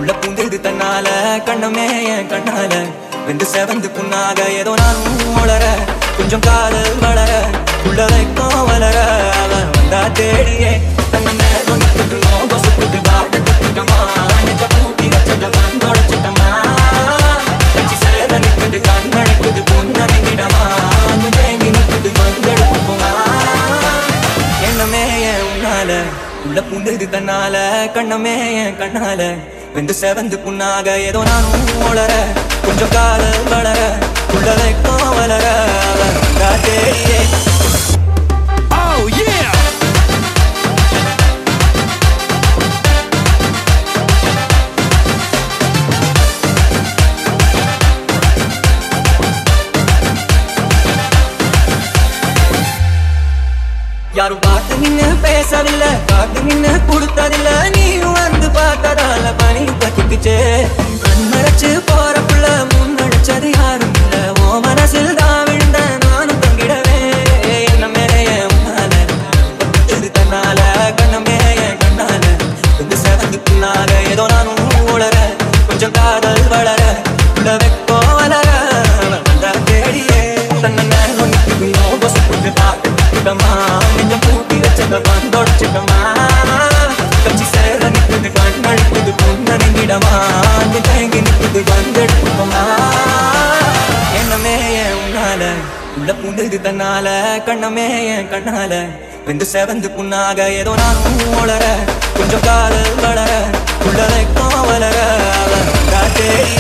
உள்ள பூந்தது தன்னால கண்ணமே என் கண்ணால வெந்து செவந்து புண்ணாக ஏதோ நானும் வளர கொஞ்சம் காதல் வளர உள்ள வைக்கும் வளர அவன் வந்தா தேடியே தன்னை சொன்னதுக்கு நோக சுட்டுட்டு பாட்டு கட்டுட்டமா நெஞ்ச பூட்டி வச்சத வந்தோடச்சிட்டமா கட்சி சேர நிற்குது கண்ணடைக்குது புன்னடைங்கிடமா வந்து தேங்கி நிற்குது வந்தெடுப்புமா எண்ணமே என் உன்னால உள்ள பூந்தது தன்னால கண்ணமே என் கண்ணால வெந்து செவந்து புண்ணாக ஏதோ நானும் வளர கொஞ்சம் காதல் வளர உள்ள வைக்கும் வளர அவன் வந்தா தேடியே Oh yeah! யாரும் பார்த்து நின்னு பேசவில்லை பார்த்து நின்னு கொடுத்ததில்ல நீயும் வந்து பார்த்ததால பணி பத்திக்குச்சே மறைச்சு போற புள்ள முன்னடிச்சது யாரும் இல்ல ஓ மனசில் தான் விழுந்த நானும் தங்கிடவே என்ன மேலே என் முன்னால இது தன்னால கண்ணமே என் கண்ணால வந்து செவந்து புண்ணாக ஏதோ நானும் உளர கொஞ்சம் காதல் வளர உள்ள வெக்கோ வளர வந்தா தேடியே தன்னை நேரம் நிற்குது நோப சுட்டு பார்த்துட்டமா நெஞ்சம் பூட்டி வச்சத வந்தோடிச்சிட்டமா கட்சி சேர நிற்குது கண்ணழிக்குது பொன்னணிங்கிடமா அந்த தேங்கி நிற்குது வந்தெடுக்குமா என்னமே என் உன்னால உள்ள பூந்தது தன்னால கண்ணமே என் கண்ணால வெந்து செவந்து புண்ணாக ஏதோ நானும் வளர கொஞ்சம் காதல் வளர உள்ள வைக்கும் வளர அவன் வந்தா தேடி